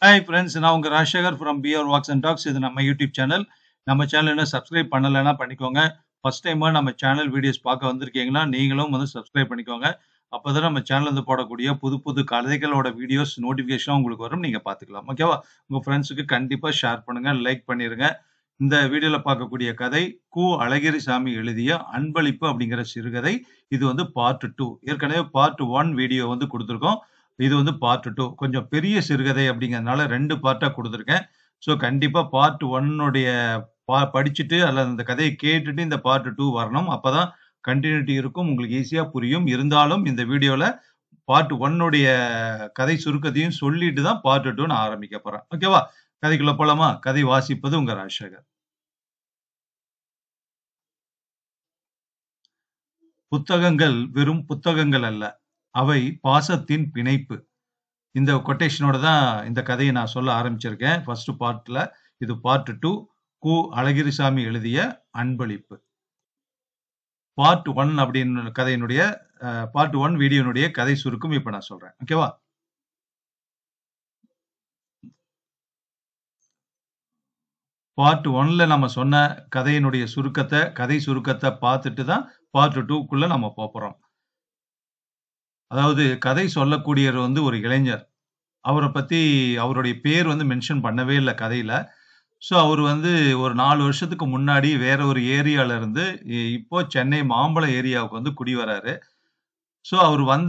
hi friends நான் உங்க Rajasekar from PR walks and talks இது நம்ம யூடியூப் சேனல் நம்ம சேனல் என்ன சப்ஸ்கிரைப் பண்ணலைன்னா பண்ணிக்கோங்க ஃபர்ஸ்ட் டைமா நம்ம சேனல் வீடியோஸ் பார்க்க வந்திருக்கீங்கன்னா நீங்களும் வந்து சப்ஸ்கிரைப் பண்ணிக்கோங்க அப்பதான் நம்ம சேனல் வந்து போடக்கூடிய புது புது கதைகளோட வீடியோஸ் நோட்டிஃபிகேஷன் உங்களுக்கு வரும் நீங்க பார்த்துக்கலாம் ஓகேவா உங்க ஃப்ரெண்ட்ஸுக்கு கண்டிப்பா ஷேர் பண்ணுங்க லைக் பண்ணிருங்க இந்த வீடியோல பார்க்கக்கூடிய கதை கு அழகிரி சாமி எழுதிய அன்பளிப்பு அப்படிங்கிற சிறுகதை இது வந்து பார்ட் டூ ஏற்கனவே பார்ட் ஒன் வீடியோ வந்து கொடுத்துருக்கோம் இது வந்து பார்ட் டூ கொஞ்சம் பெரிய சிறுகதை அப்படிங்கிறதுனால ரெண்டு பார்ட்டா கொடுத்துருக்கேன் ஸோ கண்டிப்பா பார்ட் ஒன்னுடைய பா படிச்சுட்டு அல்லது அந்த கதையை கேட்டுட்டு இந்த பார்ட் டூ வரணும் அப்பதான் கண்டினியூட்டி இருக்கும் உங்களுக்கு ஈஸியா புரியும் இருந்தாலும் இந்த வீடியோல பார்ட் ஒன்னுடைய கதை சுருக்கத்தையும் சொல்லிட்டு தான் பார்ட் டூ நான் ஆரம்பிக்க போறேன் ஓகேவா கதைக்குள்ள போலாமா கதை வாசிப்பது உங்க ராஜசேகர் புத்தகங்கள் வெறும் புத்தகங்கள் அல்ல அவை பாசத்தின் பிணைப்பு இந்த கொட்டேஷனோட தான் இந்த கதையை நான் சொல்ல ஆரம்பிச்சிருக்கேன் ஃபர்ஸ்ட் பார்ட்ல இது பார்ட் டூ கு அழகிரிசாமி எழுதிய அன்பளிப்பு பார்ட் ஒன் அப்படின்னு கதையினுடைய பார்ட் ஒன் வீடியோனுடைய கதை சுருக்கம் இப்ப நான் சொல்றேன் ஓகேவா பார்ட் ஒன்ல நம்ம சொன்ன கதையினுடைய சுருக்கத்தை கதை சுருக்கத்தை பார்த்துட்டு தான் பார்ட் டூக்குள்ள நம்ம போறோம் அதாவது கதை சொல்லக்கூடியவர் வந்து ஒரு இளைஞர் அவரை பத்தி அவருடைய பேர் வந்து மென்ஷன் பண்ணவே இல்லை கதையில ஸோ அவர் வந்து ஒரு நாலு வருஷத்துக்கு முன்னாடி வேற ஒரு ஏரியால இருந்து இ- இப்போ சென்னை மாம்பழம் ஏரியாவுக்கு வந்து குடி வராரு ஸோ அவர் வந்த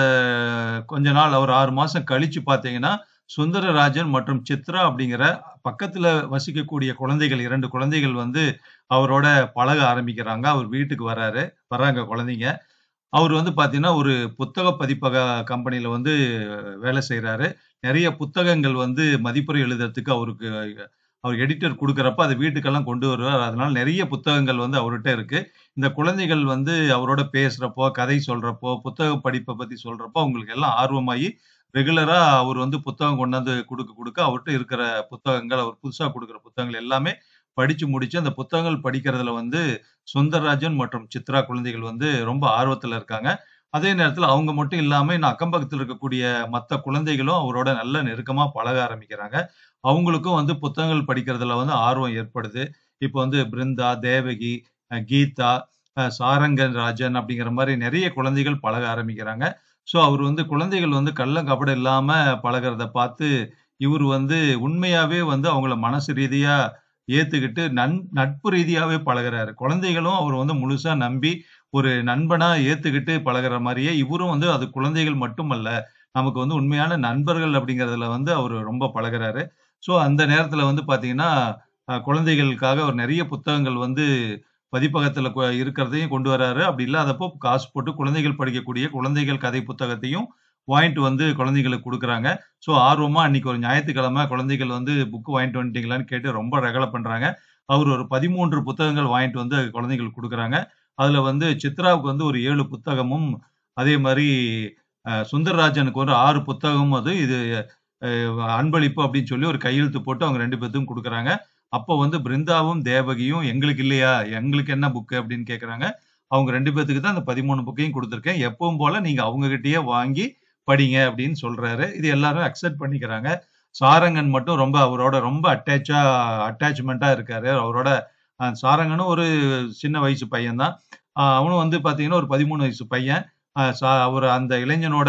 கொஞ்ச நாள் அவர் ஆறு மாசம் கழிச்சு பார்த்தீங்கன்னா சுந்தரராஜன் மற்றும் சித்ரா அப்படிங்கிற பக்கத்துல வசிக்கக்கூடிய குழந்தைகள் இரண்டு குழந்தைகள் வந்து அவரோட பழக ஆரம்பிக்கிறாங்க அவர் வீட்டுக்கு வராரு வர்றாங்க குழந்தைங்க அவர் வந்து பாத்தீங்கன்னா ஒரு புத்தக பதிப்பக கம்பெனில வந்து வேலை செய்யறாரு நிறைய புத்தகங்கள் வந்து மதிப்புரை எழுதுறதுக்கு அவருக்கு அவர் எடிட்டர் கொடுக்கறப்ப அதை வீட்டுக்கெல்லாம் கொண்டு வருவார் அதனால நிறைய புத்தகங்கள் வந்து அவர்கிட்ட இருக்கு இந்த குழந்தைகள் வந்து அவரோட பேசுறப்போ கதை சொல்றப்போ புத்தக படிப்பை பத்தி சொல்றப்போ அவங்களுக்கு எல்லாம் ஆர்வமாகி ரெகுலரா அவர் வந்து புத்தகம் கொண்டாந்து கொடுக்க கொடுக்க அவர்கிட்ட இருக்கிற புத்தகங்கள் அவர் புதுசா கொடுக்குற புத்தகங்கள் எல்லாமே படிச்சு முடிச்சு அந்த புத்தகங்கள் படிக்கிறதுல வந்து சுந்தரராஜன் மற்றும் சித்ரா குழந்தைகள் வந்து ரொம்ப ஆர்வத்துல இருக்காங்க அதே நேரத்துல அவங்க மட்டும் இல்லாம இன்னும் அக்கம் பக்கத்துல இருக்கக்கூடிய மத்த குழந்தைகளும் அவரோட நல்ல நெருக்கமா பழக ஆரம்பிக்கிறாங்க அவங்களுக்கும் வந்து புத்தகங்கள் படிக்கிறதுல வந்து ஆர்வம் ஏற்படுது இப்போ வந்து பிருந்தா தேவகி அஹ் கீதா அஹ் சாரங்கன் ராஜன் அப்படிங்கிற மாதிரி நிறைய குழந்தைகள் பழக ஆரம்பிக்கிறாங்க ஸோ அவர் வந்து குழந்தைகள் வந்து கள்ளம் கபடம் இல்லாம பழகுறத பார்த்து இவர் வந்து உண்மையாவே வந்து அவங்கள மனசு ரீதியா ஏத்துக்கிட்டு நன் நட்பு ரீதியாவே பழகுறாரு குழந்தைகளும் அவர் வந்து முழுசா நம்பி ஒரு நண்பனா ஏத்துக்கிட்டு பழகுற மாதிரியே இவரும் வந்து அது குழந்தைகள் மட்டுமல்ல நமக்கு வந்து உண்மையான நண்பர்கள் அப்படிங்கறதுல வந்து அவர் ரொம்ப பழகுறாரு ஸோ அந்த நேரத்துல வந்து பாத்தீங்கன்னா அஹ், குழந்தைகளுக்காக அவர் நிறைய புத்தகங்கள் வந்து பதிப்பகத்துல கொ- இருக்கிறதையும் கொண்டு வராரு அப்படி இல்லாதப்போ காசு போட்டு குழந்தைகள் படிக்கக்கூடிய குழந்தைகள் கதை புத்தகத்தையும் வாங்கிட்டு வந்து குழந்தைகளுக்கு கொடுக்குறாங்க ஸோ ஆர்வமா அன்னைக்கு ஒரு ஞாயிற்றுக்கிழமை குழந்தைகள் வந்து புக் வாங்கிட்டு வந்துட்டீங்களான்னு கேட்டு ரொம்ப ரகலை பண்றாங்க அவர் ஒரு பதிமூன்று புத்தகங்கள் வாங்கிட்டு வந்து குழந்தைகளுக்கு கொடுக்குறாங்க அதுல வந்து சித்ராவுக்கு வந்து ஒரு ஏழு புத்தகமும் அதே மாதிரி அஹ், சுந்தரராஜனுக்கு ஒரு ஆறு புத்தகமும் அது இது அஹ், அன்பளிப்பு அப்படின்னு சொல்லி ஒரு கையெழுத்து போட்டு அவங்க ரெண்டு பேர்த்துக்கும் கொடுக்குறாங்க அப்போ வந்து பிருந்தாவும் தேவகியும் எங்களுக்கு இல்லையா எங்களுக்கு என்ன புக்கு அப்படின்னு கேக்குறாங்க அவங்க ரெண்டு பேர்த்துக்கு தான் அந்த பதிமூணு புக்கையும் கொடுத்துருக்கேன் எப்பவும் போல நீங்க அவங்க கிட்டயே வாங்கி படிங்க அப்படின்னு சொல்றாரு இது எல்லாரும் அக்செப்ட் பண்ணிக்கிறாங்க சாரங்கன் மட்டும் ரொம்ப அவரோட ரொம்ப அட்டாச்சா அட்டாச்மெண்டா இருக்காரு அவரோட அஹ், சாரங்கனும் ஒரு சின்ன வயசு பையன் தான் அவனும் வந்து பாத்தீங்கன்னா ஒரு பதிமூணு வயசு பையன் அஹ், சா- அவர் அந்த இளைஞனோட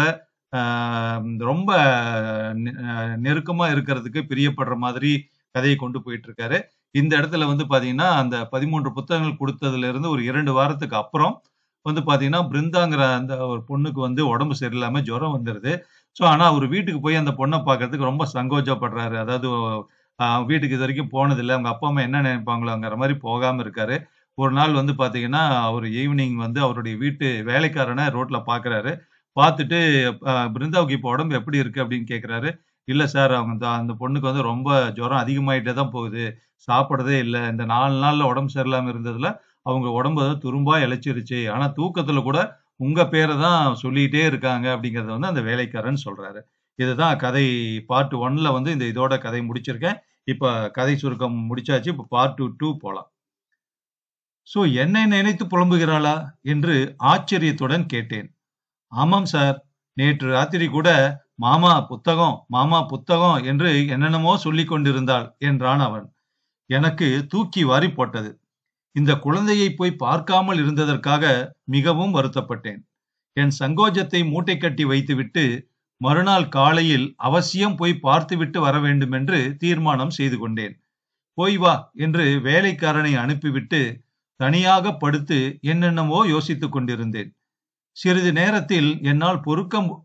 ஆஹ், ரொம்ப நெ- அஹ், நெருக்கமா இருக்கிறதுக்கு பிரியப்படுற மாதிரி கதையை கொண்டு போயிட்டு இருக்காரு இந்த இடத்துல வந்து பாத்தீங்கன்னா அந்த பதிமூன்று புத்தகங்கள் கொடுத்ததுல இருந்து ஒரு இரண்டு வாரத்துக்கு அப்புறம் வந்து பாத்தீங்கன்னா பிருந்தாங்கிற அந்த ஒரு பொண்ணுக்கு வந்து உடம்பு சரியில்லாம ஜுரம் வந்துருது ஸோ ஆனா அவர் வீட்டுக்கு போய் அந்த பொண்ணை பார்க்கறதுக்கு ரொம்ப சங்கோஜப்படுறாரு அதாவது ஆஹ், வீட்டுக்கு இது வரைக்கும் போனதில்லை அவங்க அப்பா அம்மா என்ன நினைப்பாங்களோங்கிற மாதிரி போகாம இருக்காரு ஒரு நாள் வந்து பாத்தீங்கன்னா அவர் ஈவினிங் வந்து அவருடைய வீட்டு வேலைக்காரனை ரோட்ல பாக்குறாரு பார்த்துட்டு ஆஹ், பிருந்தாவுக்கு இப்போ உடம்பு எப்படி இருக்கு அப்படின்னு கேக்குறாரு இல்ல சார் அவங்க அந்த அந்த பொண்ணுக்கு வந்து ரொம்ப ஜுரம் அதிகமாயிட்டே தான் போகுது சாப்பிடறதே இல்லை இந்த நாலு நாள்ல உடம்பு சரியில்லாம இருந்ததுல அவங்க உடம்பு வந்து துரும்பா இழைச்சிருச்சு ஆனா தூக்கத்துல கூட உங்க பேரை தான் சொல்லிட்டே இருக்காங்க அப்படிங்கறத வந்து அந்த வேலைக்காரன் சொல்றாரு இதுதான் கதை பார்ட் ஒன்ல வந்து இந்த இதோட கதை முடிச்சிருக்கேன் இப்ப கதை சுருக்கம் முடிச்சாச்சு இப்ப பார்ட் டூ டூ போலாம் சோ என்னை நினைத்து புலம்புகிறாளா என்று ஆச்சரியத்துடன் கேட்டேன் ஆமாம் சார் நேற்று ராத்திரி கூட மாமா புத்தகம் மாமா புத்தகம் என்று என்னென்னமோ சொல்லிக் கொண்டிருந்தாள் என்றான் அவன் எனக்கு தூக்கி வாரி போட்டது இந்த குழந்தையை போய் பார்க்காமல் இருந்ததற்காக மிகவும் வருத்தப்பட்டேன் என் சங்கோஜத்தை மூட்டை கட்டி வைத்துவிட்டு மறுநாள் காலையில் அவசியம் போய் பார்த்துவிட்டு வர வேண்டும் என்று தீர்மானம் செய்து கொண்டேன் போய் வா என்று வேலைக்காரனை அனுப்பிவிட்டு தனியாக படுத்து என்னென்னவோ யோசித்துக் கொண்டிருந்தேன் சிறிது நேரத்தில் என்னால் பொறுக்க மு-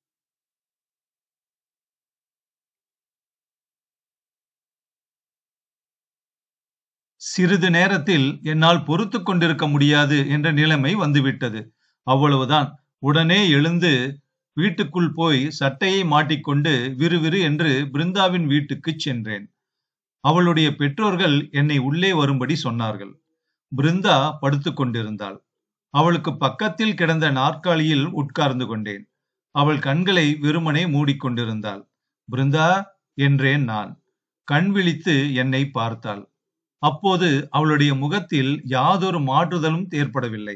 சிறிது நேரத்தில் என்னால் பொறுத்துக் கொண்டிருக்க முடியாது என்ற நிலைமை வந்துவிட்டது அவ்வளவுதான் உடனே எழுந்து வீட்டுக்குள் போய் சட்டையை மாட்டிக்கொண்டு விறுவிறு என்று பிருந்தாவின் வீட்டுக்குச் சென்றேன் அவளுடைய பெற்றோர்கள் என்னை உள்ளே வரும்படி சொன்னார்கள் பிருந்தா படுத்துக் கொண்டிருந்தாள் அவளுக்கு பக்கத்தில் கிடந்த நாற்காலியில் உட்கார்ந்து கொண்டேன் அவள் கண்களை வெறுமனே மூடிக்கொண்டிருந்தாள் பிருந்தா என்றேன் நான் கண் விழித்து என்னை பார்த்தாள் அப்போது அவளுடைய முகத்தில் யாதொரு மாற்றுதலும் ஏற்படவில்லை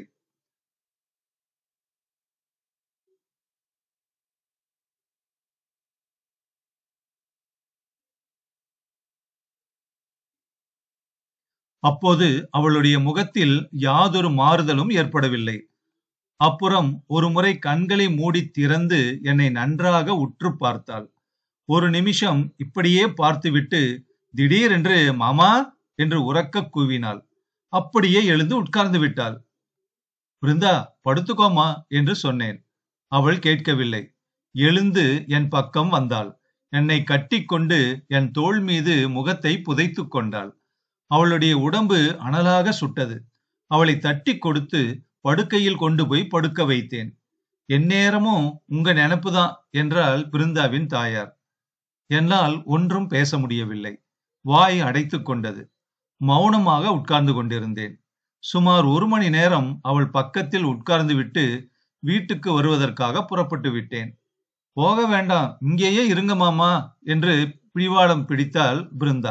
அப்போது அவளுடைய முகத்தில் யாதொரு மாறுதலும் ஏற்படவில்லை அப்புறம் ஒருமுறை கண்களை மூடி திறந்து என்னை நன்றாக உற்று பார்த்தாள் ஒரு நிமிஷம் இப்படியே பார்த்துவிட்டு திடீரென்று மாமா என்று உரக்க கூவினாள் அப்படியே எழுந்து உட்கார்ந்து விட்டாள் பிருந்தா படுத்துக்கோமா என்று சொன்னேன் அவள் கேட்கவில்லை எழுந்து என் பக்கம் வந்தாள் என்னை கட்டிக்கொண்டு என் தோள் மீது முகத்தை புதைத்துக் கொண்டாள் அவளுடைய உடம்பு அனலாக சுட்டது அவளை தட்டி கொடுத்து படுக்கையில் கொண்டு போய் படுக்க வைத்தேன் எந்நேரமும் உங்க நினப்புதான் என்றாள் பிருந்தாவின் தாயார் என்னால் ஒன்றும் பேச முடியவில்லை வாய் அடைத்துக் கொண்டது மௌனமாக உட்கார்ந்து கொண்டிருந்தேன் சுமார் ஒரு மணி நேரம் அவள் பக்கத்தில் உட்கார்ந்து விட்டு வீட்டுக்கு வருவதற்காக புறப்பட்டு விட்டேன் போக வேண்டாம் இங்கேயே இருங்க மாமா என்று பிடிவாளம் பிடித்தாள் பிருந்தா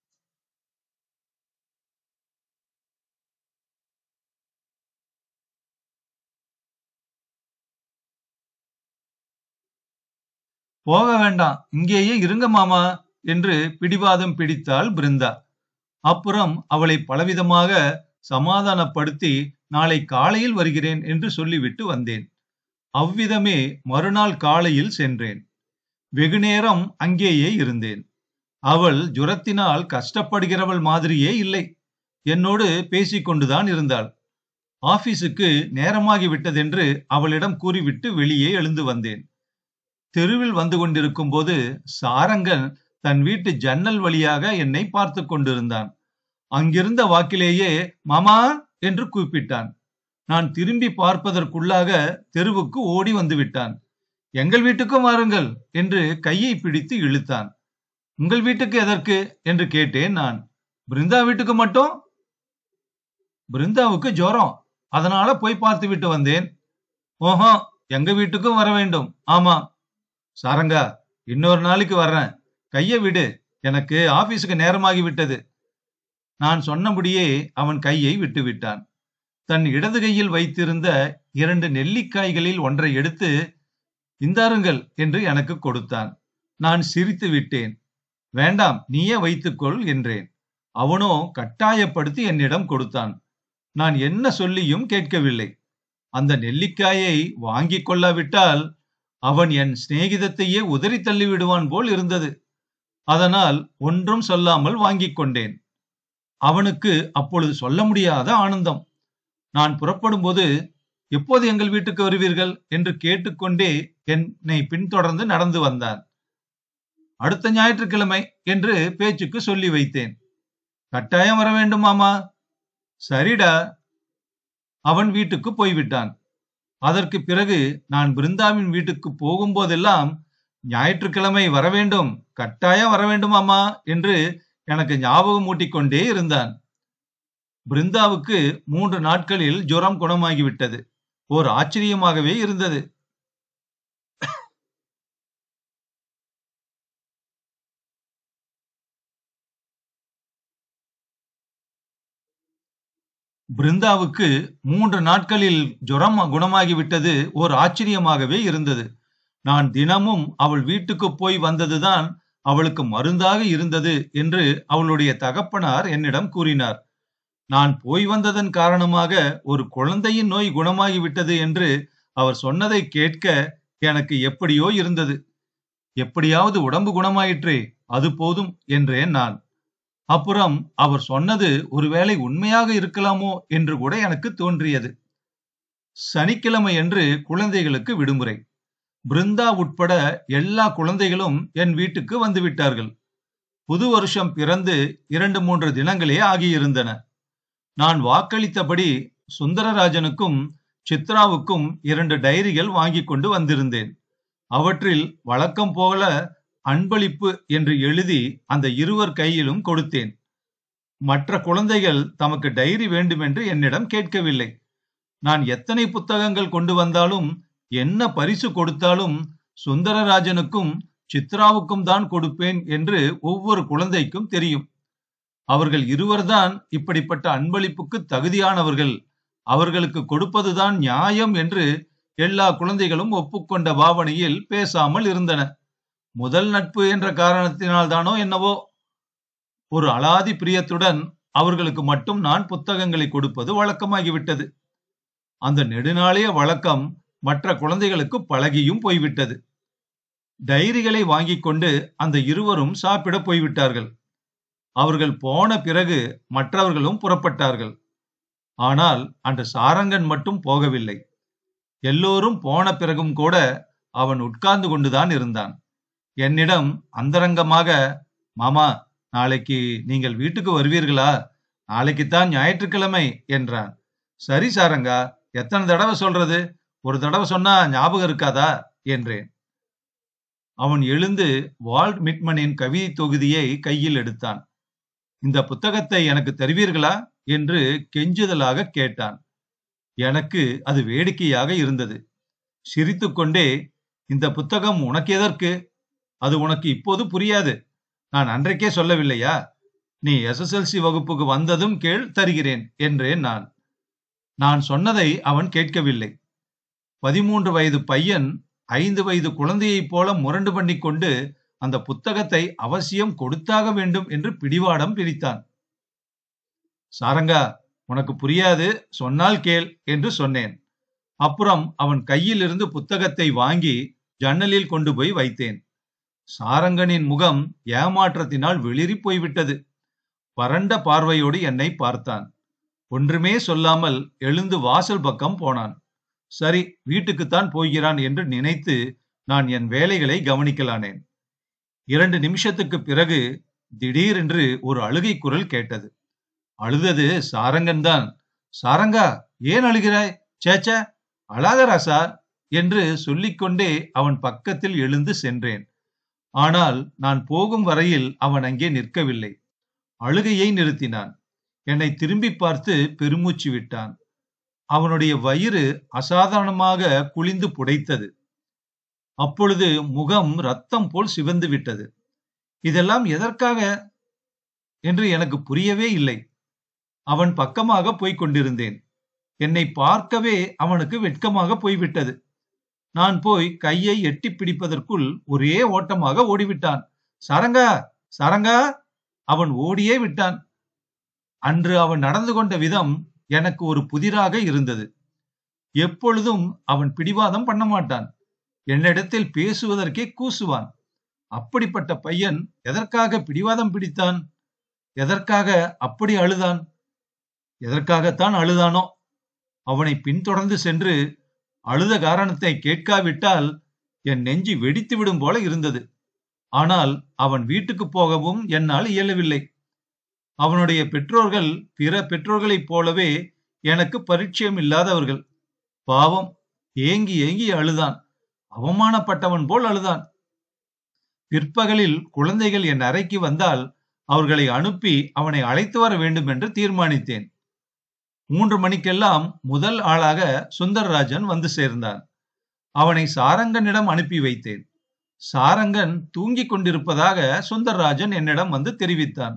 போக வேண்டாம் இங்கேயே இருங்க மாமா என்று பிடிவாதம் பிடித்தாள் பிருந்தா அப்புறம் அவளை பலவிதமாக சமாதானப்படுத்தி நாளை காலையில் வருகிறேன் என்று சொல்லிவிட்டு வந்தேன் அவ்விதமே மறுநாள் காலையில் சென்றேன் வெகுநேரம் அங்கேயே இருந்தேன் அவள் ஜுரத்தினால் கஷ்டப்படுகிறவள் மாதிரியே இல்லை என்னோடு பேசிக்கொண்டுதான் இருந்தாள் ஆபீஸுக்கு நேரமாகி விட்டதென்று அவளிடம் கூறிவிட்டு வெளியே எழுந்து வந்தேன் தெருவில் வந்து கொண்டிருக்கும் போது சாரங்கன் தன் வீட்டு ஜன்னல் வழியாக என்னை பார்த்து கொண்டிருந்தான் அங்கிருந்த வாக்கிலேயே மாமா என்று கூப்பிட்டான் நான் திரும்பி பார்ப்பதற்குள்ளாக தெருவுக்கு ஓடி வந்து விட்டான் எங்கள் வீட்டுக்கும் வாருங்கள் என்று கையை பிடித்து இழுத்தான் உங்கள் வீட்டுக்கு எதற்கு என்று கேட்டேன் நான் பிருந்தா வீட்டுக்கு மட்டும் பிருந்தாவுக்கு ஜுரம் அதனால போய் பார்த்து விட்டு வந்தேன் ஓஹோ எங்க வீட்டுக்கும் வர வேண்டும் ஆமா சாரங்கா இன்னொரு நாளைக்கு வர்றேன் கைய விடு எனக்கு ஆபீஸுக்கு நேரமாகி விட்டது நான் சொன்னபடியே அவன் கையை விட்டு விட்டான் தன் இடது கையில் வைத்திருந்த இரண்டு நெல்லிக்காய்களில் ஒன்றை எடுத்து இந்தாருங்கள் என்று எனக்கு கொடுத்தான் நான் சிரித்து விட்டேன் வேண்டாம் நீயே வைத்துக்கொள் என்றேன் அவனோ கட்டாயப்படுத்தி என்னிடம் கொடுத்தான் நான் என்ன சொல்லியும் கேட்கவில்லை அந்த நெல்லிக்காயை வாங்கிக் கொள்ளாவிட்டால் அவன் என் சிநேகிதத்தையே உதறி தள்ளி விடுவான் போல் இருந்தது அதனால் ஒன்றும் சொல்லாமல் வாங்கிக் கொண்டேன் அவனுக்கு அப்பொழுது சொல்ல முடியாத ஆனந்தம் நான் புறப்படும் போது எப்போது எங்கள் வீட்டுக்கு வருவீர்கள் என்று கேட்டுக்கொண்டே என்னை பின்தொடர்ந்து நடந்து வந்தான் அடுத்த ஞாயிற்றுக்கிழமை என்று பேச்சுக்கு சொல்லி வைத்தேன் கட்டாயம் வர வேண்டும் மாமா சரிடா அவன் வீட்டுக்கு போய்விட்டான் அதற்கு பிறகு நான் பிருந்தாவின் வீட்டுக்கு போகும்போதெல்லாம் ஞாயிற்றுக்கிழமை வர வேண்டும் கட்டாயம் வர வேண்டும் அம்மா என்று எனக்கு ஞாபகம் மூட்டிக்கொண்டே இருந்தான் பிருந்தாவுக்கு மூன்று நாட்களில் ஜுரம் குணமாகிவிட்டது ஓர் ஆச்சரியமாகவே இருந்தது பிருந்தாவுக்கு மூன்று நாட்களில் ஜுரம் குணமாகிவிட்டது ஓர் ஆச்சரியமாகவே இருந்தது நான் தினமும் அவள் வீட்டுக்கு போய் வந்ததுதான் அவளுக்கு மருந்தாக இருந்தது என்று அவளுடைய தகப்பனார் என்னிடம் கூறினார் நான் போய் வந்ததன் காரணமாக ஒரு குழந்தையின் நோய் குணமாகிவிட்டது என்று அவர் சொன்னதை கேட்க எனக்கு எப்படியோ இருந்தது எப்படியாவது உடம்பு குணமாயிற்றே அது போதும் என்றேன் நான் அப்புறம் அவர் சொன்னது ஒருவேளை உண்மையாக இருக்கலாமோ என்று கூட எனக்கு தோன்றியது சனிக்கிழமை என்று குழந்தைகளுக்கு விடுமுறை பிருந்தா உட்பட எல்லா குழந்தைகளும் என் வீட்டுக்கு வந்து விட்டார்கள் புது வருஷம் பிறந்து இரண்டு மூன்று தினங்களே ஆகியிருந்தன நான் வாக்களித்தபடி சுந்தரராஜனுக்கும் சித்ராவுக்கும் இரண்டு டைரிகள் வாங்கி கொண்டு வந்திருந்தேன் அவற்றில் வழக்கம் போல அன்பளிப்பு என்று எழுதி அந்த இருவர் கையிலும் கொடுத்தேன் மற்ற குழந்தைகள் தமக்கு டைரி வேண்டுமென்று என்னிடம் கேட்கவில்லை நான் எத்தனை புத்தகங்கள் கொண்டு வந்தாலும் என்ன பரிசு கொடுத்தாலும் சுந்தரராஜனுக்கும் சித்ராவுக்கும் தான் கொடுப்பேன் என்று ஒவ்வொரு குழந்தைக்கும் தெரியும் அவர்கள் இருவர்தான் இப்படிப்பட்ட அன்பளிப்புக்கு தகுதியானவர்கள் அவர்களுக்கு கொடுப்பதுதான் நியாயம் என்று எல்லா குழந்தைகளும் ஒப்புக்கொண்ட பாவனையில் பேசாமல் இருந்தன முதல் நட்பு என்ற காரணத்தினால் தானோ என்னவோ ஒரு அலாதி பிரியத்துடன் அவர்களுக்கு மட்டும் நான் புத்தகங்களை கொடுப்பது வழக்கமாகிவிட்டது அந்த நெடுநாளைய வழக்கம் மற்ற குழந்தைகளுக்கு பழகியும் போய்விட்டது டைரிகளை வாங்கிக் கொண்டு அந்த இருவரும் சாப்பிட போய்விட்டார்கள் அவர்கள் போன பிறகு மற்றவர்களும் புறப்பட்டார்கள் ஆனால் அன்று சாரங்கன் மட்டும் போகவில்லை எல்லோரும் போன பிறகும் கூட அவன் உட்கார்ந்து கொண்டுதான் இருந்தான் என்னிடம் அந்தரங்கமாக மாமா நாளைக்கு நீங்கள் வீட்டுக்கு வருவீர்களா நாளைக்குத்தான் ஞாயிற்றுக்கிழமை என்றான் சரி சாரங்கா எத்தனை தடவை சொல்றது ஒரு தடவை சொன்னா ஞாபகம் இருக்காதா என்றேன் அவன் எழுந்து வால்ட் மிட்மனின் கவிதை தொகுதியை கையில் எடுத்தான் இந்த புத்தகத்தை எனக்கு தருவீர்களா என்று கெஞ்சுதலாக கேட்டான் எனக்கு அது வேடிக்கையாக இருந்தது சிரித்துக்கொண்டே இந்த புத்தகம் உனக்கு எதற்கு அது உனக்கு இப்போது புரியாது நான் அன்றைக்கே சொல்லவில்லையா நீ எஸ்எஸ்எல்சி வகுப்புக்கு வந்ததும் கேள் தருகிறேன் என்றேன் நான் நான் சொன்னதை அவன் கேட்கவில்லை பதிமூன்று வயது பையன் ஐந்து வயது குழந்தையைப் போல முரண்டு பண்ணிக் கொண்டு அந்த புத்தகத்தை அவசியம் கொடுத்தாக வேண்டும் என்று பிடிவாடம் பிரித்தான் சாரங்கா உனக்கு புரியாது சொன்னால் கேள் என்று சொன்னேன் அப்புறம் அவன் கையில் இருந்து புத்தகத்தை வாங்கி ஜன்னலில் கொண்டு போய் வைத்தேன் சாரங்கனின் முகம் ஏமாற்றத்தினால் வெளிரி போய்விட்டது வறண்ட பார்வையோடு என்னை பார்த்தான் ஒன்றுமே சொல்லாமல் எழுந்து வாசல் பக்கம் போனான் சரி வீட்டுக்குத்தான் போகிறான் என்று நினைத்து நான் என் வேலைகளை கவனிக்கலானேன் இரண்டு நிமிஷத்துக்கு பிறகு திடீரென்று ஒரு அழுகை குரல் கேட்டது அழுதது சாரங்கன் தான் சாரங்கா ஏன் அழுகிறாய் சேச்ச அழாத ராசா என்று சொல்லிக்கொண்டே அவன் பக்கத்தில் எழுந்து சென்றேன் ஆனால் நான் போகும் வரையில் அவன் அங்கே நிற்கவில்லை அழுகையை நிறுத்தினான் என்னை திரும்பி பார்த்து பெருமூச்சு விட்டான் அவனுடைய வயிறு அசாதாரணமாக குளிந்து புடைத்தது அப்பொழுது முகம் ரத்தம் போல் சிவந்து விட்டது இதெல்லாம் எதற்காக என்று எனக்கு புரியவே இல்லை அவன் பக்கமாக போய்க் கொண்டிருந்தேன் என்னை பார்க்கவே அவனுக்கு வெட்கமாக போய்விட்டது நான் போய் கையை எட்டி பிடிப்பதற்குள் ஒரே ஓட்டமாக ஓடிவிட்டான் சரங்கா சரங்கா அவன் ஓடியே விட்டான் அன்று அவன் நடந்து கொண்ட விதம் எனக்கு ஒரு புதிராக இருந்தது எப்பொழுதும் அவன் பிடிவாதம் பண்ண மாட்டான் என்னிடத்தில் பேசுவதற்கே கூசுவான் அப்படிப்பட்ட பையன் எதற்காக பிடிவாதம் பிடித்தான் எதற்காக அப்படி அழுதான் எதற்காகத்தான் அழுதானோ அவனை பின்தொடர்ந்து சென்று அழுத காரணத்தை கேட்காவிட்டால் என் நெஞ்சு வெடித்து விடும் போல இருந்தது ஆனால் அவன் வீட்டுக்கு போகவும் என்னால் இயலவில்லை அவனுடைய பெற்றோர்கள் பிற பெற்றோர்களைப் போலவே எனக்கு பரிச்சயம் இல்லாதவர்கள் பாவம் ஏங்கி ஏங்கி அழுதான் அவமானப்பட்டவன் போல் அழுதான் பிற்பகலில் குழந்தைகள் என் அறைக்கு வந்தால் அவர்களை அனுப்பி அவனை அழைத்து வர வேண்டும் என்று தீர்மானித்தேன் மூன்று மணிக்கெல்லாம் முதல் ஆளாக சுந்தரராஜன் வந்து சேர்ந்தான் அவனை சாரங்கனிடம் அனுப்பி வைத்தேன் சாரங்கன் தூங்கிக் கொண்டிருப்பதாக சுந்தரராஜன் என்னிடம் வந்து தெரிவித்தான்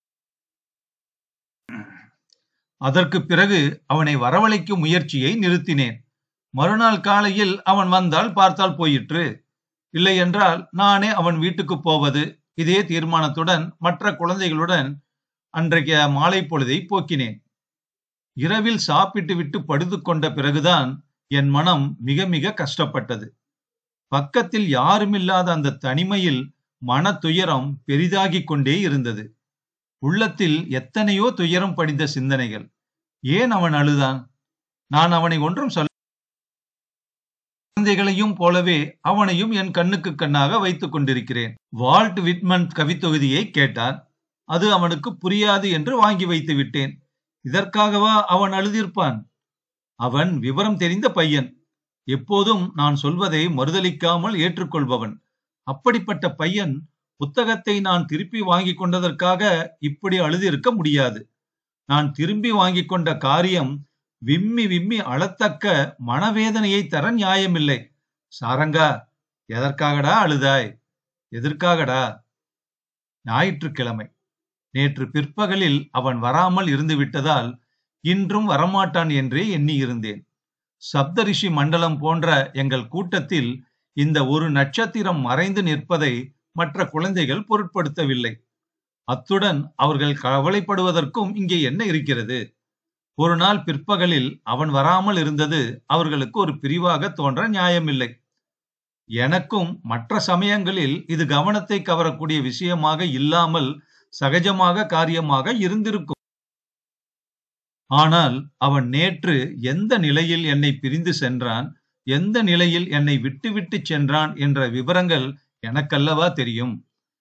அதற்கு பிறகு அவனை வரவழைக்கும் முயற்சியை நிறுத்தினேன் மறுநாள் காலையில் அவன் வந்தால் பார்த்தால் போயிற்று இல்லை என்றால் நானே அவன் வீட்டுக்கு போவது இதே தீர்மானத்துடன் மற்ற குழந்தைகளுடன் அன்றைய மாலை பொழுதை போக்கினேன் இரவில் சாப்பிட்டு விட்டு படுத்து கொண்ட பிறகுதான் என் மனம் மிக மிக கஷ்டப்பட்டது பக்கத்தில் யாருமில்லாத அந்த தனிமையில் மன துயரம் பெரிதாகிக் கொண்டே இருந்தது உள்ளத்தில் எத்தனையோ துயரம் படிந்த சிந்தனைகள் ஏன் அவன் அழுதான் நான் அவனை ஒன்றும் சொல்ல குழந்தைகளையும் போலவே அவனையும் என் கண்ணுக்கு கண்ணாக வைத்துக் கொண்டிருக்கிறேன் வால்ட் விட்மன் கவித்தொகுதியை கேட்டான் அது அவனுக்கு புரியாது என்று வாங்கி வைத்து விட்டேன் இதற்காகவா அவன் அழுதிருப்பான் அவன் விவரம் தெரிந்த பையன் எப்போதும் நான் சொல்வதை மறுதலிக்காமல் ஏற்றுக்கொள்பவன் அப்படிப்பட்ட பையன் புத்தகத்தை நான் திருப்பி வாங்கி கொண்டதற்காக இப்படி அழுதிருக்க முடியாது நான் திரும்பி வாங்கி கொண்ட காரியம் விம்மி விம்மி அழத்தக்க மனவேதனையை தர நியாயமில்லை சாரங்கா எதற்காகடா அழுதாய் எதற்காகடா ஞாயிற்றுக்கிழமை நேற்று பிற்பகலில் அவன் வராமல் இருந்து விட்டதால் இன்றும் வரமாட்டான் என்றே எண்ணி இருந்தேன் சப்தரிஷி மண்டலம் போன்ற எங்கள் கூட்டத்தில் இந்த ஒரு நட்சத்திரம் மறைந்து நிற்பதை மற்ற குழந்தைகள் பொருட்படுத்தவில்லை அத்துடன் அவர்கள் கவலைப்படுவதற்கும் இங்கே என்ன இருக்கிறது ஒரு நாள் பிற்பகலில் அவன் வராமல் இருந்தது அவர்களுக்கு ஒரு பிரிவாக தோன்ற நியாயமில்லை எனக்கும் மற்ற சமயங்களில் இது கவனத்தை கவரக்கூடிய விஷயமாக இல்லாமல் சகஜமாக காரியமாக இருந்திருக்கும் ஆனால் அவன் நேற்று எந்த நிலையில் என்னை பிரிந்து சென்றான் எந்த நிலையில் என்னை விட்டுவிட்டு சென்றான் என்ற விவரங்கள் எனக்கல்லவா தெரியும்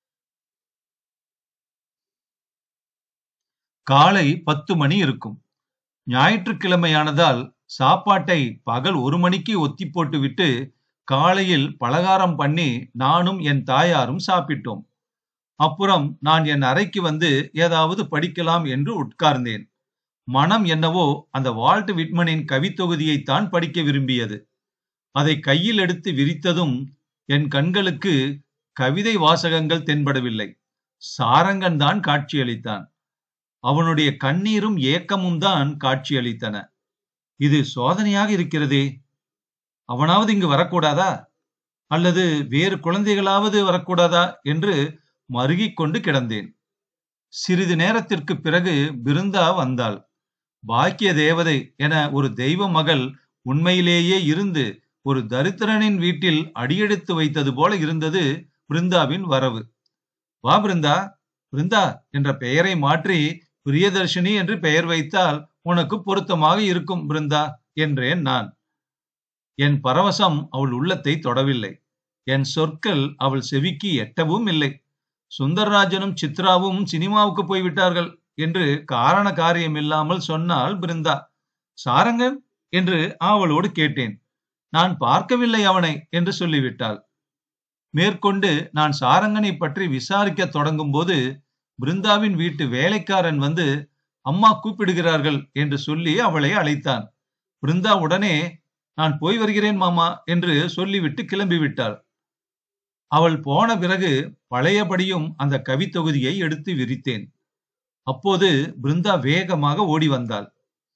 காலை பத்து மணி இருக்கும் ஞாயிற்றுக்கிழமையானதால் சாப்பாட்டை பகல் ஒரு மணிக்கு ஒத்தி போட்டுவிட்டு காலையில் பலகாரம் பண்ணி நானும் என் தாயாரும் சாப்பிட்டோம் அப்புறம் நான் என் அறைக்கு வந்து ஏதாவது படிக்கலாம் என்று உட்கார்ந்தேன் மனம் என்னவோ அந்த வால்ட் விட்மனின் கவித்தொகுதியைத்தான் படிக்க விரும்பியது அதை கையில் எடுத்து விரித்ததும் என் கண்களுக்கு கவிதை வாசகங்கள் தென்படவில்லை சாரங்கன் தான் காட்சியளித்தான் அவனுடைய கண்ணீரும் ஏக்கமும் தான் காட்சியளித்தன இது சோதனையாக இருக்கிறதே அவனாவது இங்கு வரக்கூடாதா அல்லது வேறு குழந்தைகளாவது வரக்கூடாதா என்று மருகிக் கொண்டு கிடந்தேன் சிறிது நேரத்திற்கு பிறகு பிருந்தா வந்தாள் பாக்கிய தேவதை என ஒரு தெய்வ மகள் உண்மையிலேயே இருந்து ஒரு தரித்திரனின் வீட்டில் அடியெடுத்து வைத்தது போல இருந்தது பிருந்தாவின் வரவு வா பிருந்தா பிருந்தா என்ற பெயரை மாற்றி பிரியதர்ஷினி என்று பெயர் வைத்தால் உனக்கு பொருத்தமாக இருக்கும் பிருந்தா என்றேன் நான் என் பரவசம் அவள் உள்ளத்தை தொடவில்லை என் சொற்கள் அவள் செவிக்கு எட்டவும் இல்லை சுந்தர்ராஜனும் சித்ராவும் சினிமாவுக்கு போய்விட்டார்கள் என்று காரண காரியம் இல்லாமல் சொன்னால் பிருந்தா சாரங்கன் என்று ஆவலோடு கேட்டேன் நான் பார்க்கவில்லை அவனை என்று சொல்லிவிட்டாள் மேற்கொண்டு நான் சாரங்கனை பற்றி விசாரிக்க தொடங்கும் போது பிருந்தாவின் வீட்டு வேலைக்காரன் வந்து அம்மா கூப்பிடுகிறார்கள் என்று சொல்லி அவளை அழைத்தான் பிருந்தா உடனே நான் போய் வருகிறேன் மாமா என்று சொல்லிவிட்டு கிளம்பிவிட்டாள் அவள் போன பிறகு பழையபடியும் அந்த கவித்தொகுதியை எடுத்து விரித்தேன் அப்போது பிருந்தா வேகமாக ஓடி வந்தாள்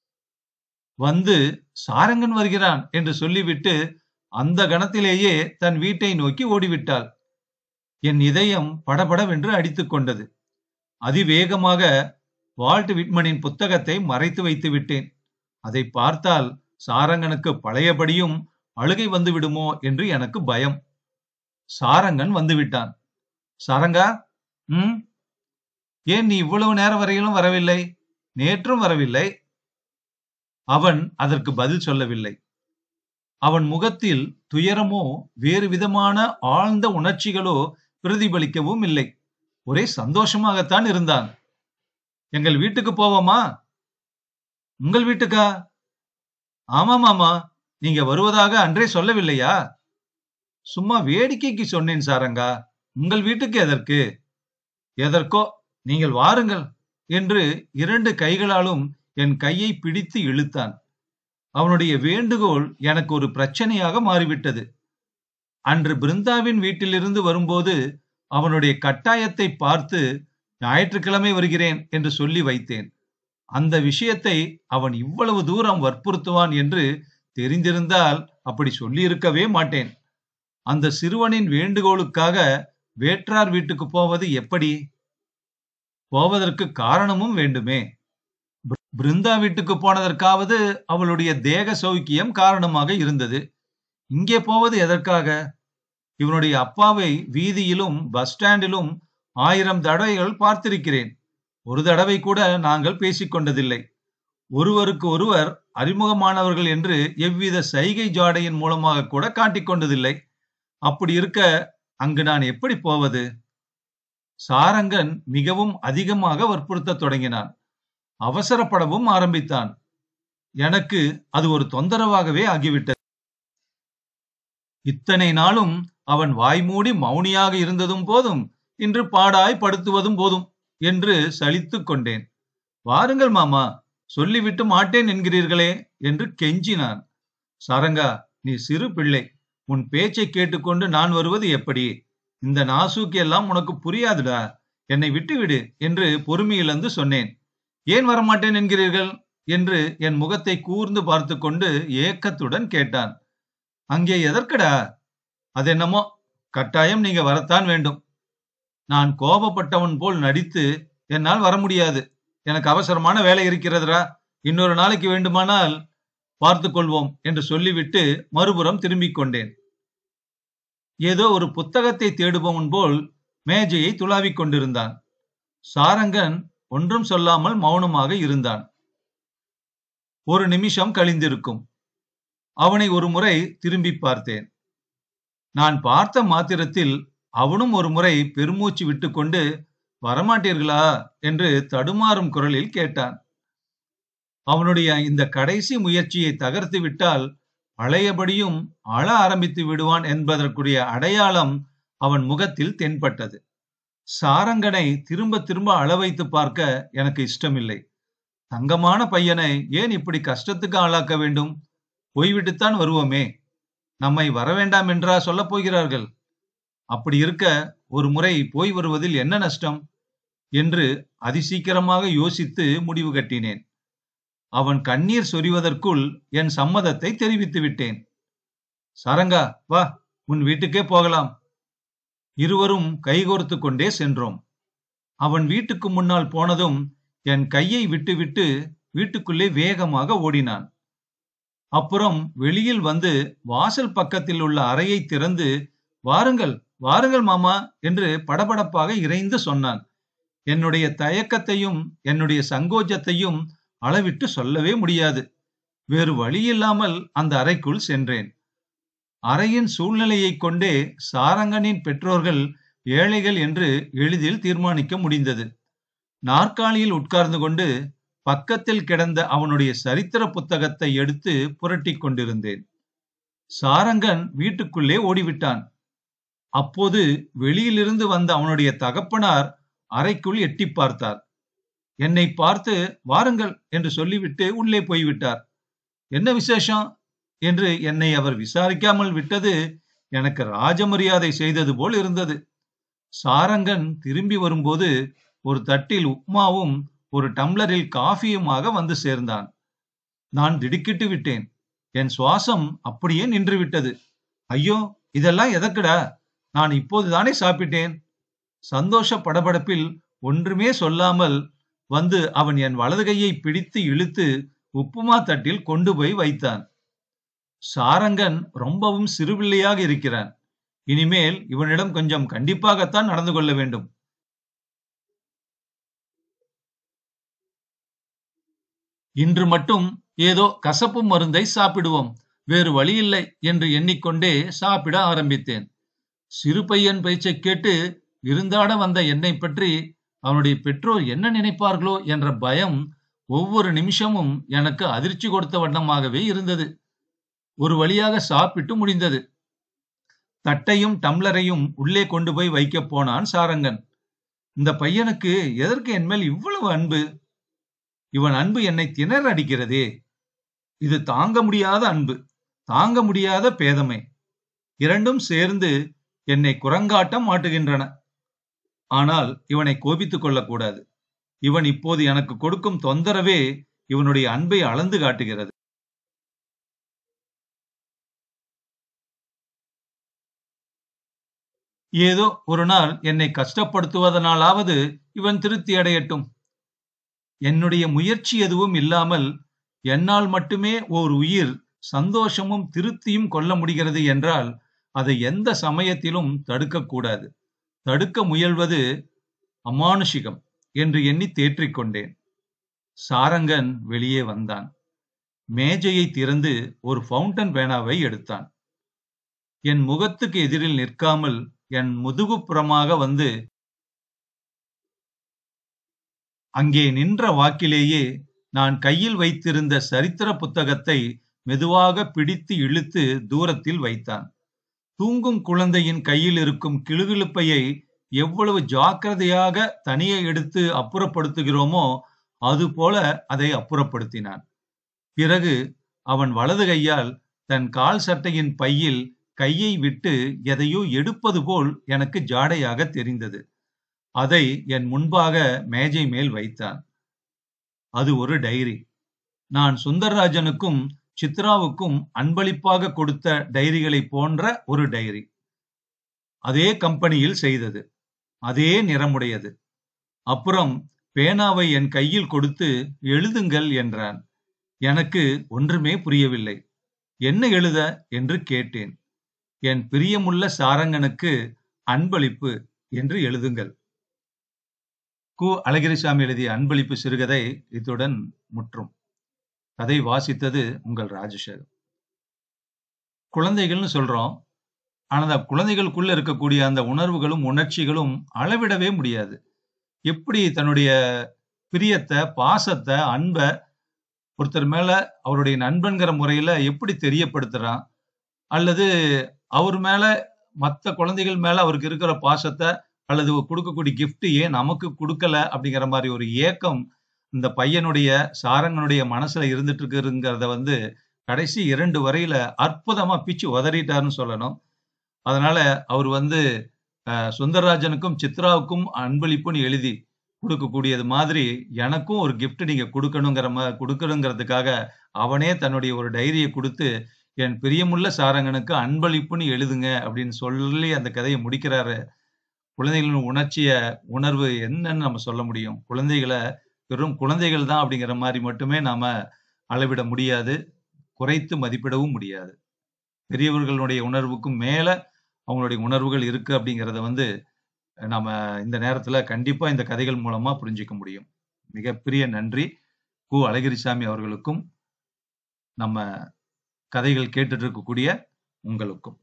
வந்து சாரங்கன் வருகிறான் என்று சொல்லிவிட்டு அந்த கணத்திலேயே தன் வீட்டை நோக்கி ஓடிவிட்டாள் என் இதயம் படபடவென்று அடித்துக் கொண்டது அதிவேகமாக வால்ட் விட்மனின் புத்தகத்தை மறைத்து வைத்து விட்டேன் அதை பார்த்தால் சாரங்கனுக்கு பழையபடியும் அழுகை வந்து விடுமோ என்று எனக்கு பயம் சாரங்கன் வந்து விட்டான் சாரங்கா ம் ஏன் நீ இவ்வளவு நேரம் வரையிலும் வரவில்லை நேற்றும் வரவில்லை அவன் அதற்கு பதில் சொல்லவில்லை அவன் முகத்தில் துயரமோ வேறு விதமான ஆழ்ந்த உணர்ச்சிகளோ பிரதிபலிக்கவும் இல்லை ஒரே சந்தோஷமாகத்தான் இருந்தான் எங்கள் வீட்டுக்கு போவோமா உங்கள் வீட்டுக்கா ஆமா மாமா நீங்க வருவதாக அன்றே சொல்லவில்லையா சும்மா வேடிக்கைக்கு சொன்னேன் சாரங்கா உங்கள் வீட்டுக்கு எதற்கு எதற்கோ நீங்கள் வாருங்கள் என்று இரண்டு கைகளாலும் என் கையை பிடித்து இழுத்தான் அவனுடைய வேண்டுகோள் எனக்கு ஒரு பிரச்சனையாக மாறிவிட்டது அன்று பிருந்தாவின் வீட்டிலிருந்து வரும்போது அவனுடைய கட்டாயத்தை பார்த்து ஞாயிற்றுக்கிழமை வருகிறேன் என்று சொல்லி வைத்தேன் அந்த விஷயத்தை அவன் இவ்வளவு தூரம் வற்புறுத்துவான் என்று தெரிந்திருந்தால் அப்படி சொல்லியிருக்கவே மாட்டேன் அந்த சிறுவனின் வேண்டுகோளுக்காக வேற்றார் வீட்டுக்கு போவது எப்படி போவதற்கு காரணமும் வேண்டுமே பிரு- பிருந்தா வீட்டுக்கு போனதற்காவது அவளுடைய தேக சௌக்கியம் காரணமாக இருந்தது இங்கே போவது எதற்காக இவனுடைய அப்பாவை வீதியிலும் பஸ் ஸ்டாண்டிலும் ஆயிரம் தடவைகள் பார்த்திருக்கிறேன் ஒரு தடவை கூட நாங்கள் பேசிக் கொண்டதில்லை ஒருவருக்கு ஒருவர் அறிமுகமானவர்கள் என்று எவ்வித சைகை ஜாடையின் மூலமாக கூட காட்டிக் கொண்டதில்லை அப்படி இருக்க அங்கு நான் எப்படி போவது சாரங்கன் மிகவும் அதிகமாக வற்புறுத்த தொடங்கினான் அவசரப்படவும் ஆரம்பித்தான் எனக்கு அது ஒரு தொந்தரவாகவே ஆகிவிட்டது இத்தனை நாளும் அவன் வாய்மூடி மௌனியாக இருந்ததும் போதும் இன்று பாடாய் படுத்துவதும் போதும் என்று சலித்துக் கொண்டேன் வாருங்கள் மாமா சொல்லிவிட்டு மாட்டேன் என்கிறீர்களே என்று கெஞ்சினான் சாரங்கா நீ சிறு பிள்ளை உன் பேச்சை கேட்டுக்கொண்டு நான் வருவது எப்படி இந்த நாசூக்கு எல்லாம் உனக்கு புரியாதுடா என்னை விட்டுவிடு என்று பொறுமையிழந்து சொன்னேன் ஏன் வரமாட்டேன் என்கிறீர்கள் என்று என் முகத்தை கூர்ந்து பார்த்து கொண்டு ஏக்கத்துடன் கேட்டான் அங்கே எதற்குடா அது என்னமோ கட்டாயம் நீங்க வரத்தான் வேண்டும் நான் கோபப்பட்டவன் போல் நடித்து என்னால் வர முடியாது எனக்கு அவசரமான வேலை இருக்கிறதுடா இன்னொரு நாளைக்கு வேண்டுமானால் பார்த்துக் கொள்வோம் என்று சொல்லிவிட்டு மறுபுறம் திரும்பிக் கொண்டேன் ஏதோ ஒரு புத்தகத்தை தேடுபவன் போல் மேஜையை துளாவிக் கொண்டிருந்தான் சாரங்கன் ஒன்றும் சொல்லாமல் மௌனமாக இருந்தான் ஒரு நிமிஷம் கழிந்திருக்கும் அவனை ஒரு முறை திரும்பி பார்த்தேன் நான் பார்த்த மாத்திரத்தில் அவனும் ஒரு முறை பெருமூச்சு விட்டுக்கொண்டு வரமாட்டீர்களா என்று தடுமாறும் குரலில் கேட்டான் அவனுடைய இந்த கடைசி முயற்சியை தகர்த்து விட்டால் பழையபடியும் அழ ஆரம்பித்து விடுவான் என்பதற்குரிய அடையாளம் அவன் முகத்தில் தென்பட்டது சாரங்கனை திரும்ப திரும்ப அழ வைத்து பார்க்க எனக்கு இஷ்டமில்லை தங்கமான பையனை ஏன் இப்படி கஷ்டத்துக்கு ஆளாக்க வேண்டும் போய்விட்டுத்தான் வருவோமே நம்மை வரவேண்டாம் என்றா சொல்லப் போகிறார்கள் அப்படி இருக்க ஒரு முறை போய் வருவதில் என்ன நஷ்டம் என்று அதிசீக்கிரமாக யோசித்து முடிவு கட்டினேன் அவன் கண்ணீர் சொரிவதற்குள் என் சம்மதத்தை தெரிவித்து விட்டேன் சரங்கா வா உன் வீட்டுக்கே போகலாம் இருவரும் கைகோர்த்து கொண்டே சென்றோம் அவன் வீட்டுக்கு முன்னால் போனதும் என் கையை விட்டுவிட்டு வீட்டுக்குள்ளே வேகமாக ஓடினான் அப்புறம் வெளியில் வந்து வாசல் பக்கத்தில் உள்ள அறையை திறந்து வாருங்கள் வாருங்கள் மாமா என்று படபடப்பாக இறைந்து சொன்னான் என்னுடைய தயக்கத்தையும் என்னுடைய சங்கோஜத்தையும் அளவிட்டு சொல்லவே முடியாது வேறு வழியில்லாமல் அந்த அறைக்குள் சென்றேன் அறையின் சூழ்நிலையைக் கொண்டே சாரங்கனின் பெற்றோர்கள் ஏழைகள் என்று எளிதில் தீர்மானிக்க முடிந்தது நாற்காலியில் உட்கார்ந்து கொண்டு பக்கத்தில் கிடந்த அவனுடைய சரித்திர புத்தகத்தை எடுத்து புரட்டிக் கொண்டிருந்தேன் சாரங்கன் வீட்டுக்குள்ளே ஓடிவிட்டான் அப்போது வெளியிலிருந்து வந்த அவனுடைய தகப்பனார் அறைக்குள் எட்டி பார்த்தார் என்னை பார்த்து வாருங்கள் என்று சொல்லிவிட்டு உள்ளே போய்விட்டார் என்ன விசேஷம் என்று என்னை அவர் விசாரிக்காமல் விட்டது எனக்கு ராஜமரியாதை செய்தது போல் இருந்தது சாரங்கன் திரும்பி வரும்போது ஒரு தட்டில் உப்மாவும் ஒரு டம்ளரில் காஃபியுமாக வந்து சேர்ந்தான் நான் திடுக்கிட்டு விட்டேன் என் சுவாசம் அப்படியே நின்று விட்டது ஐயோ இதெல்லாம் எதற்குடா நான் இப்போதுதானே சாப்பிட்டேன் சந்தோஷ படபடப்பில் ஒன்றுமே சொல்லாமல் வந்து அவன் என் வலது கையை பிடித்து இழுத்து உப்புமா தட்டில் கொண்டு போய் வைத்தான் சாரங்கன் ரொம்பவும் சிறுபிள்ளையாக இருக்கிறான் இனிமேல் இவனிடம் கொஞ்சம் கண்டிப்பாகத்தான் நடந்து கொள்ள வேண்டும் இன்று மட்டும் ஏதோ கசப்பு மருந்தை சாப்பிடுவோம் வேறு வழியில்லை என்று எண்ணிக்கொண்டே சாப்பிட ஆரம்பித்தேன் சிறு பையன் பேச்சை கேட்டு விருந்தாட வந்த என்னை பற்றி அவனுடைய பெற்றோர் என்ன நினைப்பார்களோ என்ற பயம் ஒவ்வொரு நிமிஷமும் எனக்கு அதிர்ச்சி கொடுத்த வண்ணமாகவே இருந்தது ஒரு வழியாக சாப்பிட்டு முடிந்தது தட்டையும் டம்ளரையும் உள்ளே கொண்டு போய் வைக்க போனான் சாரங்கன் இந்த பையனுக்கு எதற்கு என் மேல் இவ்வளவு அன்பு இவன் அன்பு என்னை திணற அடிக்கிறதே இது தாங்க முடியாத அன்பு தாங்க முடியாத பேதமை இரண்டும் சேர்ந்து என்னை குரங்காட்டம் மாட்டுகின்றன ஆனால் இவனை கோபித்துக் கொள்ளக்கூடாது இவன் இப்போது எனக்கு கொடுக்கும் தொந்தரவே இவனுடைய அன்பை அளந்து காட்டுகிறது ஏதோ ஒரு நாள் என்னை கஷ்டப்படுத்துவதனாலாவது இவன் திருப்தி அடையட்டும் என்னுடைய முயற்சி எதுவும் இல்லாமல் என்னால் மட்டுமே ஓர் உயிர் சந்தோஷமும் திருப்தியும் கொள்ள முடிகிறது என்றால் அதை எந்த சமயத்திலும் தடுக்கக்கூடாது தடுக்க முயல்வது அமானுஷிகம் என்று எண்ணி தேற்றிக் கொண்டேன் சாரங்கன் வெளியே வந்தான் மேஜையை திறந்து ஒரு ஃபவுண்டன் பேனாவை எடுத்தான் என் முகத்துக்கு எதிரில் நிற்காமல் என் முதுகுப்புறமாக வந்து அங்கே நின்ற வாக்கிலேயே நான் கையில் வைத்திருந்த சரித்திர புத்தகத்தை மெதுவாக பிடித்து இழுத்து தூரத்தில் வைத்தான் தூங்கும் குழந்தையின் கையில் இருக்கும் கிளுகிழுப்பையை எவ்வளவு ஜாக்கிரதையாக தனியே எடுத்து அப்புறப்படுத்துகிறோமோ அதுபோல அதை அப்புறப்படுத்தினான் பிறகு அவன் வலது கையால் தன் கால் சட்டையின் பையில் கையை விட்டு எதையோ எடுப்பது போல் எனக்கு ஜாடையாக தெரிந்தது அதை என் முன்பாக மேஜை மேல் வைத்தான் அது ஒரு டைரி நான் சுந்தரராஜனுக்கும் சித்ராவுக்கும் அன்பளிப்பாக கொடுத்த டைரிகளை போன்ற ஒரு டைரி அதே கம்பெனியில் செய்தது அதே நிறமுடையது அப்புறம் பேனாவை என் கையில் கொடுத்து எழுதுங்கள் என்றான் எனக்கு ஒன்றுமே புரியவில்லை என்ன எழுத என்று கேட்டேன் என் பிரியமுள்ள சாரங்கனுக்கு அன்பளிப்பு என்று எழுதுங்கள் கு அழகிரிசாமி எழுதிய அன்பளிப்பு சிறுகதை இத்துடன் முற்றும் கதை வாசித்தது உங்கள் ராஜசேகர் குழந்தைகள்னு சொல்றோம் ஆனா அந்த குழந்தைகளுக்குள்ள இருக்கக்கூடிய அந்த உணர்வுகளும் உணர்ச்சிகளும் அளவிடவே முடியாது எப்படி தன்னுடைய பிரியத்தை பாசத்தை அன்பை ஒருத்தர் மேல அவருடைய நண்பன்கிற முறையில எப்படி தெரியப்படுத்துறான் அல்லது அவர் மேல மற்ற குழந்தைகள் மேல அவருக்கு இருக்கிற பாசத்தை அல்லது கொடுக்கக்கூடிய gift ஏன் நமக்கு கொடுக்கல அப்படிங்கிற மாதிரி ஒரு ஏக்கம் இந்த பையனுடைய சாரங்கனுடைய மனசுல இருந்துட்டு இருக்குங்கிறத வந்து கடைசி இரண்டு வரையில அற்புதமா பிச்சு உதறிட்டாருன்னு சொல்லணும் அதனால அவர் வந்து அஹ், சுந்தரராஜனுக்கும் சித்ராவுக்கும் அன்பளிப்புன்னு எழுதி கொடுக்கக்கூடியது மாதிரி எனக்கும் ஒரு gift நீங்க கொடுக்கணுங்கிற மா கொடுக்கணுங்கிறதுக்காக அவனே தன்னுடைய ஒரு டைரியை கொடுத்து என் பிரியமுள்ள சாரங்கனுக்கு அன்பளிப்புன்னு எழுதுங்க அப்படின்னு சொல்லி அந்த கதையை முடிக்கிறாரு குழந்தைகளின் உணர்ச்சிய உணர்வு என்னன்னு நம்ம சொல்ல முடியும் குழந்தைகளை வெறும் குழந்தைகள் தான் அப்படிங்கிற மாதிரி மட்டுமே நாம அளவிட முடியாது குறைத்து மதிப்பிடவும் முடியாது பெரியவர்களுடைய உணர்வுக்கும் மேல அவங்களுடைய உணர்வுகள் இருக்கு அப்படிங்கிறத வந்து நாம இந்த நேரத்துல கண்டிப்பா இந்த கதைகள் மூலமா புரிஞ்சுக்க முடியும் மிகப்பெரிய நன்றி கு அழகிரிசாமி அவர்களுக்கும் நம்ம கதைகள் கேட்டுட்டு இருக்கக்கூடிய உங்களுக்கும்